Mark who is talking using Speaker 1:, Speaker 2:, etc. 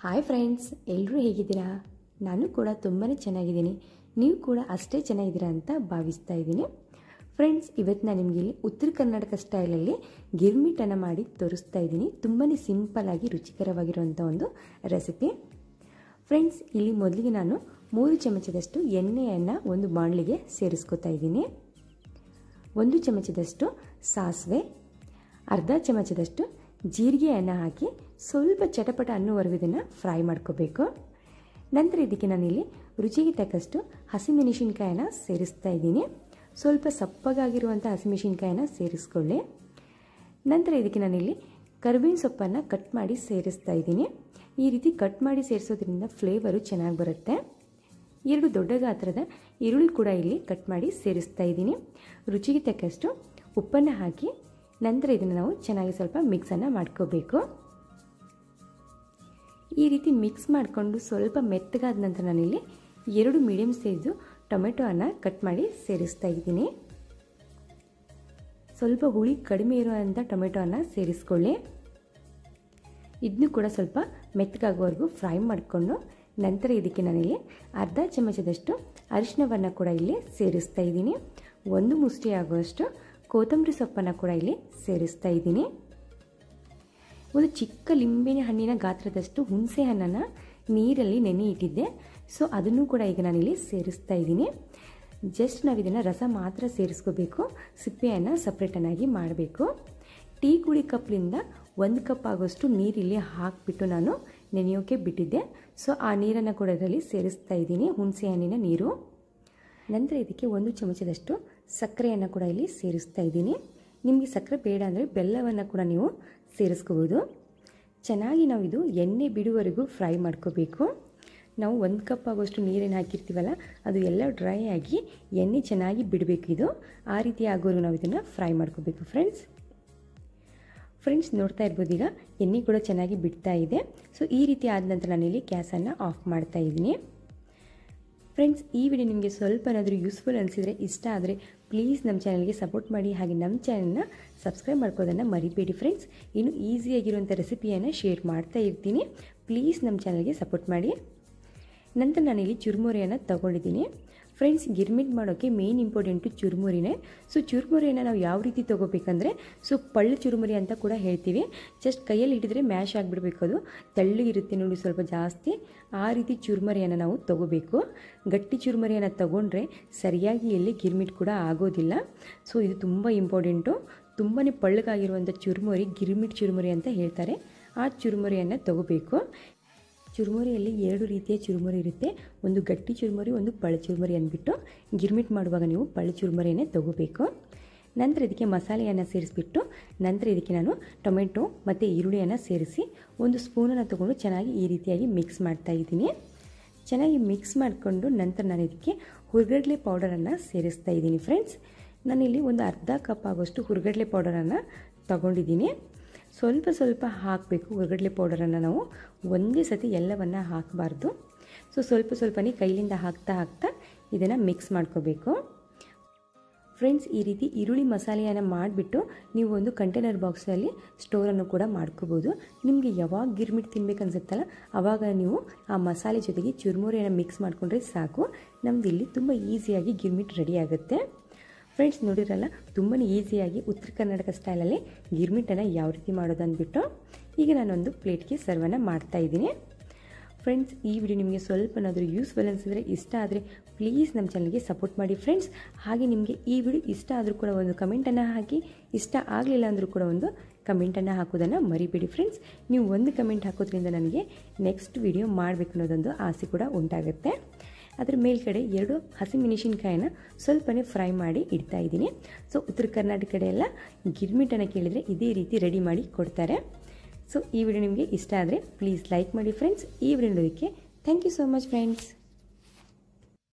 Speaker 1: hi friends ಎಲ್ಲರೂ ಹೇಗಿದ್ದೀರಾ ನಾನು ಕೂಡ ತುಂಬಾ ಚೆನ್ನಾಗಿದ್ದೀನಿ ನೀವು ಕೂಡ ಅಷ್ಟೇ ಚೆನ್ನಾಗಿದ್ದೀರಾ ಅಂತ ಭಾವಿಸ್ತಾ ಇದ್ದೀನಿ ಫ್ರೆಂಡ್ಸ್ ಇವತ್ತು ನಾನು ನಿಮಗೆ ಇಲ್ಲಿ ಉತ್ತರ ಕರ್ನಾಟಕ ಸ್ಟೈಲಲ್ಲಿ ಗಿರ್ಮಿಟನ್ನು ಮಾಡಿ ತೋರಿಸ್ತಾ ಇದ್ದೀನಿ ತುಂಬಾ ಸಿಂಪಲ್ಲಾಗಿ ರುಚಿಕರವಾಗಿರುವಂಥ ಒಂದು ರೆಸಿಪಿ ಫ್ರೆಂಡ್ಸ್ ಇಲ್ಲಿ ಮೊದಲಿಗೆ ನಾನು ಮೂರು ಚಮಚದಷ್ಟು ಎಣ್ಣೆಯನ್ನು ಒಂದು ಬಾಣಲಿಗೆ ಸೇರಿಸ್ಕೊತಾ ಇದ್ದೀನಿ ಒಂದು ಚಮಚದಷ್ಟು ಸಾಸಿವೆ ಅರ್ಧ ಚಮಚದಷ್ಟು ಜೀರಿಗೆಯನ್ನು ಹಾಕಿ ಸ್ವಲ್ಪ ಚಟಪಟ ಅನ್ನೋವರೆಗೂ ಇದನ್ನು ಫ್ರೈ ಮಾಡ್ಕೋಬೇಕು ನಂತರ ಇದಕ್ಕೆ ನಾನಿಲ್ಲಿ ರುಚಿಗೆ ತಕ್ಕಷ್ಟು ಹಸಿಮೆಣಸಿನ್ಕಾಯನ್ನು ಸೇರಿಸ್ತಾ ಇದ್ದೀನಿ ಸ್ವಲ್ಪ ಸಪ್ಪಗಾಗಿರುವಂಥ ಹಸಿಮೆಣಸಿನ್ಕಾಯನ್ನು ಸೇರಿಸ್ಕೊಳ್ಳಿ ನಂತರ ಇದಕ್ಕೆ ನಾನಿಲ್ಲಿ ಕರಿಬೇವಿನ ಸೊಪ್ಪನ್ನು ಕಟ್ ಮಾಡಿ ಸೇರಿಸ್ತಾ ಇದ್ದೀನಿ ಈ ರೀತಿ ಕಟ್ ಮಾಡಿ ಸೇರಿಸೋದ್ರಿಂದ ಫ್ಲೇವರು ಚೆನ್ನಾಗಿ ಬರುತ್ತೆ ಎರಡು ದೊಡ್ಡ ಗಾತ್ರದ ಈರುಳ್ಳಿ ಕೂಡ ಇಲ್ಲಿ ಕಟ್ ಮಾಡಿ ಸೇರಿಸ್ತಾ ಇದ್ದೀನಿ ರುಚಿಗೆ ತಕ್ಕಷ್ಟು ಉಪ್ಪನ್ನು ಹಾಕಿ ನಂತರ ಇದನ್ನು ನಾವು ಚೆನ್ನಾಗಿ ಸ್ವಲ್ಪ ಮಿಕ್ಸನ್ನು ಮಾಡ್ಕೋಬೇಕು ಈ ರೀತಿ ಮಿಕ್ಸ್ ಮಾಡಿಕೊಂಡು ಸ್ವಲ್ಪ ಮೆತ್ತಗಾದ ನಂತರ ನಾನಿಲ್ಲಿ ಎರಡು ಮೀಡಿಯಮ್ ಸೈಜು ಟೊಮೆಟೊವನ್ನು ಕಟ್ ಮಾಡಿ ಸೇರಿಸ್ತಾ ಇದ್ದೀನಿ ಸ್ವಲ್ಪ ಹುಳಿ ಕಡಿಮೆ ಇರುವಂಥ ಟೊಮೆಟೊವನ್ನು ಸೇರಿಸ್ಕೊಳ್ಳಿ ಇದನ್ನು ಕೂಡ ಸ್ವಲ್ಪ ಮೆತ್ತಗಾಗುವವರೆಗೂ ಫ್ರೈ ಮಾಡಿಕೊಂಡು ನಂತರ ಇದಕ್ಕೆ ನಾನಿಲ್ಲಿ ಅರ್ಧ ಚಮಚದಷ್ಟು ಅರಿಶಿನವನ್ನು ಕೂಡ ಇಲ್ಲಿ ಸೇರಿಸ್ತಾ ಇದ್ದೀನಿ ಒಂದು ಮುಷ್ಟಿ ಆಗುವಷ್ಟು ಕೊತ್ತಂಬರಿ ಸೊಪ್ಪನ್ನು ಕೂಡ ಇಲ್ಲಿ ಸೇರಿಸ್ತಾ ಇದ್ದೀನಿ ಒಂದು ಚಿಕ್ಕ ಲಿಂಬೆನ ಹಣ್ಣಿನ ಗಾತ್ರದಷ್ಟು ಹುಣಸೆ ಹಣ್ಣನ್ನು ನೀರಲ್ಲಿ ನೆನೆ ಇಟ್ಟಿದ್ದೆ ಸೊ ಅದನ್ನು ಕೂಡ ಈಗ ನಾನಿಲ್ಲಿ ಸೇರಿಸ್ತಾ ಇದ್ದೀನಿ ಜಸ್ಟ್ ನಾವು ಇದನ್ನು ರಸ ಮಾತ್ರ ಸೇರಿಸ್ಕೋಬೇಕು ಸಿಪ್ಪೆಯನ್ನು ಸಪ್ರೇಟನ್ನಾಗಿ ಮಾಡಬೇಕು ಟೀ ಕುಡಿ ಕಪ್ಲಿಂದ ಒಂದು ಕಪ್ ಆಗೋಷ್ಟು ನೀರಿಲ್ಲಿ ಹಾಕಿಬಿಟ್ಟು ನಾನು ನೆನೆಯೋಕೆ ಬಿಟ್ಟಿದ್ದೆ ಸೊ ಆ ನೀರನ್ನು ಕೂಡ ಇದರಲ್ಲಿ ಸೇರಿಸ್ತಾ ಇದ್ದೀನಿ ಹುಣಸೆ ಹಣ್ಣಿನ ನೀರು ನಂತರ ಇದಕ್ಕೆ ಒಂದು ಚಮಚದಷ್ಟು ಸಕ್ಕರೆಯನ್ನು ಕೂಡ ಇಲ್ಲಿ ಸೇರಿಸ್ತಾ ಇದ್ದೀನಿ ನಿಮಗೆ ಸಕ್ಕರೆ ಬೇಡ ಅಂದರೆ ಬೆಲ್ಲವನ್ನು ಕೂಡ ನೀವು ಸೇರಿಸ್ಕೋಬೋದು ಚೆನ್ನಾಗಿ ನಾವು ಇದು ಎಣ್ಣೆ ಬಿಡುವವರೆಗೂ ಫ್ರೈ ಮಾಡ್ಕೋಬೇಕು ನಾವು ಒಂದು ಕಪ್ ಆಗೋಷ್ಟು ನೀರೇನು ಹಾಕಿರ್ತೀವಲ್ಲ ಅದು ಎಲ್ಲ ಡ್ರೈ ಆಗಿ ಎಣ್ಣೆ ಚೆನ್ನಾಗಿ ಬಿಡಬೇಕು ಇದು ಆ ರೀತಿ ಆಗೋವರೆಗೂ ನಾವು ಇದನ್ನು ಫ್ರೈ ಮಾಡ್ಕೋಬೇಕು ಫ್ರೆಂಡ್ಸ್ ಫ್ರೆಂಡ್ಸ್ ನೋಡ್ತಾ ಇರ್ಬೋದು ಈಗ ಎಣ್ಣೆ ಕೂಡ ಚೆನ್ನಾಗಿ ಬಿಡ್ತಾ ಇದೆ ಸೊ ಈ ರೀತಿ ಆದ ನಂತರ ನಾನಿಲ್ಲಿ ಗ್ಯಾಸನ್ನು ಆಫ್ ಮಾಡ್ತಾ ಇದ್ದೀನಿ ಫ್ರೆಂಡ್ಸ್ ಈ ವಿಡಿಯೋ ನಿಮಗೆ ಸ್ವಲ್ಪ ಏನಾದರೂ ಯೂಸ್ಫುಲ್ ಅನಿಸಿದರೆ ಇಷ್ಟ ಆದರೆ ಪ್ಲೀಸ್ ನಮ್ಮ ಚಾನಲ್ಗೆ ಸಪೋರ್ಟ್ ಮಾಡಿ ಹಾಗೆ ನಮ್ಮ ಚಾನಲ್ನ ಸಬ್ಸ್ಕ್ರೈಬ್ ಮಾಡ್ಕೋದನ್ನು ಮರಿಬೇಡಿ ಫ್ರೆಂಡ್ಸ್ ಇನ್ನು ಈಸಿಯಾಗಿರುವಂಥ ರೆಸಿಪಿಯನ್ನು ಶೇರ್ ಮಾಡ್ತಾ ಇರ್ತೀನಿ ಪ್ಲೀಸ್ ನಮ್ಮ ಚಾನಲ್ಗೆ ಸಪೋರ್ಟ್ ಮಾಡಿ ನಂತರ ನಾನಿಲ್ಲಿ ಚುರುಮುರಿಯನ್ನು ತೊಗೊಂಡಿದ್ದೀನಿ ಫ್ರೆಂಡ್ಸ್ ಗಿರ್ಮಿಟ್ ಮಾಡೋಕ್ಕೆ ಮೇನ್ ಇಂಪಾರ್ಟೆಂಟು ಚುರುಮುರಿನೇ ಸೊ ಚುರುಮುರಿಯನ್ನು ನಾವು ಯಾವ ರೀತಿ ತೊಗೋಬೇಕಂದ್ರೆ ಸೊ ಪಳ್ಳು ಚುರುಮುರಿ ಅಂತ ಕೂಡ ಹೇಳ್ತೀವಿ ಜಸ್ಟ್ ಕೈಯಲ್ಲಿ ಹಿಡಿದ್ರೆ ಮ್ಯಾಶ್ ಆಗಿಬಿಡ್ಬೇಕು ಅದು ತೆಳ್ಳಗಿರುತ್ತೆ ನೋಡಿ ಸ್ವಲ್ಪ ಜಾಸ್ತಿ ಆ ರೀತಿ ಚುರುಮುರಿಯನ್ನು ನಾವು ತೊಗೋಬೇಕು ಗಟ್ಟಿ ಚುರುಮುರಿಯನ್ನು ತೊಗೊಂಡ್ರೆ ಸರಿಯಾಗಿ ಎಲ್ಲಿ ಗಿರ್ಮಿಟ್ ಕೂಡ ಆಗೋದಿಲ್ಲ ಸೊ ಇದು ತುಂಬ ಇಂಪಾರ್ಟೆಂಟು ತುಂಬಾ ಪಳ್ಳಗಾಗಿರುವಂಥ ಚುರುಮುರಿ ಗಿರ್ಮಿಟ್ ಚುರುಮುರಿ ಅಂತ ಹೇಳ್ತಾರೆ ಆ ಚುರುಮುರಿಯನ್ನು ತೊಗೋಬೇಕು ಚುರುಮುರಿಯಲ್ಲಿ ಎರಡು ರೀತಿಯ ಚುರುಮುರಿ ಇರುತ್ತೆ ಒಂದು ಗಟ್ಟಿ ಚುರುಮುರಿ ಒಂದು ಪಳ ಚುರುಮುರಿ ಅಂದ್ಬಿಟ್ಟು ಗಿರ್ಮಿಟ್ ಮಾಡುವಾಗ ನೀವು ಪಳ ಚುರುಮುರಿಯನ್ನೇ ತೊಗೋಬೇಕು ನಂತರ ಇದಕ್ಕೆ ಮಸಾಲೆಯನ್ನು ಸೇರಿಸ್ಬಿಟ್ಟು ನಂತರ ಇದಕ್ಕೆ ನಾನು ಟೊಮೆಟೊ ಮತ್ತು ಈರುಳ್ಳಿಯನ್ನು ಸೇರಿಸಿ ಒಂದು ಸ್ಪೂನನ್ನು ತೊಗೊಂಡು ಚೆನ್ನಾಗಿ ಈ ರೀತಿಯಾಗಿ ಮಿಕ್ಸ್ ಮಾಡ್ತಾ ಇದ್ದೀನಿ ಚೆನ್ನಾಗಿ ಮಿಕ್ಸ್ ಮಾಡಿಕೊಂಡು ನಂತರ ನಾನು ಇದಕ್ಕೆ ಹುರ್ಗಡ್ಲೆ ಪೌಡರನ್ನು ಸೇರಿಸ್ತಾ ಇದ್ದೀನಿ ಫ್ರೆಂಡ್ಸ್ ನಾನಿಲ್ಲಿ ಒಂದು ಅರ್ಧ ಕಪ್ ಆಗೋಷ್ಟು ಹುರ್ಗಡ್ಲೆ ಪೌಡರನ್ನು ತಗೊಂಡಿದ್ದೀನಿ ಸ್ವಲ್ಪ ಸ್ವಲ್ಪ ಹಾಕಬೇಕು ಹೊರಗಡ್ಲೆ ಪೌಡರನ್ನು ನಾವು ಒಂದೇ ಸತಿ ಎಲ್ಲವನ್ನು ಹಾಕಬಾರ್ದು ಸೊ ಸ್ವಲ್ಪ ಸ್ವಲ್ಪನೇ ಕೈಲಿಂದ ಹಾಕ್ತಾ ಹಾಕ್ತಾ ಇದನ್ನು ಮಿಕ್ಸ್ ಮಾಡ್ಕೋಬೇಕು ಫ್ರೆಂಡ್ಸ್ ಈ ರೀತಿ ಈರುಳ್ಳಿ ಮಸಾಲೆಯನ್ನು ಮಾಡಿಬಿಟ್ಟು ನೀವು ಒಂದು ಕಂಟೈನರ್ ಬಾಕ್ಸಲ್ಲಿ ಸ್ಟೋರನ್ನು ಕೂಡ ಮಾಡ್ಕೋಬೋದು ನಿಮಗೆ ಯಾವಾಗ ಗಿರ್ಮಿಟ್ ತಿನ್ಬೇಕು ಅನ್ಸುತ್ತಲ್ಲ ಆವಾಗ ನೀವು ಆ ಮಸಾಲೆ ಜೊತೆಗೆ ಚುರುಮುರಿಯನ್ನು ಮಿಕ್ಸ್ ಮಾಡಿಕೊಂಡ್ರೆ ಸಾಕು ನಮ್ದು ಇಲ್ಲಿ ತುಂಬ ಈಸಿಯಾಗಿ ಗಿರ್ಮಿಟ್ ರೆಡಿ ಆಗುತ್ತೆ ಫ್ರೆಂಡ್ಸ್ ನೋಡಿರಲ್ಲ ತುಂಬಾ ಈಸಿಯಾಗಿ ಉತ್ತರ ಕರ್ನಾಟಕ ಸ್ಟೈಲಲ್ಲಿ ಗಿರ್ಮಿಟನ್ನು ಯಾವ ರೀತಿ ಮಾಡೋದು ಅಂದ್ಬಿಟ್ಟು ಈಗ ನಾನೊಂದು ಪ್ಲೇಟ್ಗೆ ಸರ್ವನ್ನು ಮಾಡ್ತಾ ಇದ್ದೀನಿ ಫ್ರೆಂಡ್ಸ್ ಈ ವಿಡಿಯೋ ನಿಮಗೆ ಸ್ವಲ್ಪನಾದರೂ ಯೂಸ್ಫುಲ್ ಅನಿಸಿದರೆ ಇಷ್ಟ ಆದರೆ ಪ್ಲೀಸ್ ನಮ್ಮ ಚಾನಲ್ಗೆ ಸಪೋರ್ಟ್ ಮಾಡಿ ಫ್ರೆಂಡ್ಸ್ ಹಾಗೆ ನಿಮಗೆ ಈ ವಿಡಿಯೋ ಇಷ್ಟ ಆದರೂ ಕೂಡ ಒಂದು ಕಮೆಂಟನ್ನು ಹಾಕಿ ಇಷ್ಟ ಆಗಲಿಲ್ಲ ಅಂದರೂ ಕೂಡ ಒಂದು ಕಮೆಂಟನ್ನು ಹಾಕೋದನ್ನು ಮರಿಬೇಡಿ ಫ್ರೆಂಡ್ಸ್ ನೀವು ಒಂದು ಕಮೆಂಟ್ ಹಾಕೋದ್ರಿಂದ ನನಗೆ ನೆಕ್ಸ್ಟ್ ವಿಡಿಯೋ ಮಾಡಬೇಕು ಅನ್ನೋದೊಂದು ಆಸೆ ಕೂಡ ಉಂಟಾಗುತ್ತೆ ಅದರ ಮೇಲ್ಗಡೆ ಎರಡು ಹಸಿಮೆಣಸಿನ್ಕಾಯಿನ ಸ್ವಲ್ಪನೇ ಫ್ರೈ ಮಾಡಿ ಇಡ್ತಾ ಇದ್ದೀನಿ ಸೊ ಉತ್ತರ ಕರ್ನಾಟಕ ಕಡೆ ಎಲ್ಲ ಗಿರ್ಮಿಟನ್ನು ಕೇಳಿದರೆ ಇದೇ ರೀತಿ ರೆಡಿ ಮಾಡಿ ಕೊಡ್ತಾರೆ ಸೊ ಈ ವಿಡಿಯೋ ನಿಮಗೆ ಇಷ್ಟ ಆದರೆ ಪ್ಲೀಸ್ ಲೈಕ್ ಮಾಡಿ ಫ್ರೆಂಡ್ಸ್ ಈ ವಿಡಿಯೋ ನೋಡೋದಕ್ಕೆ thank you so much friends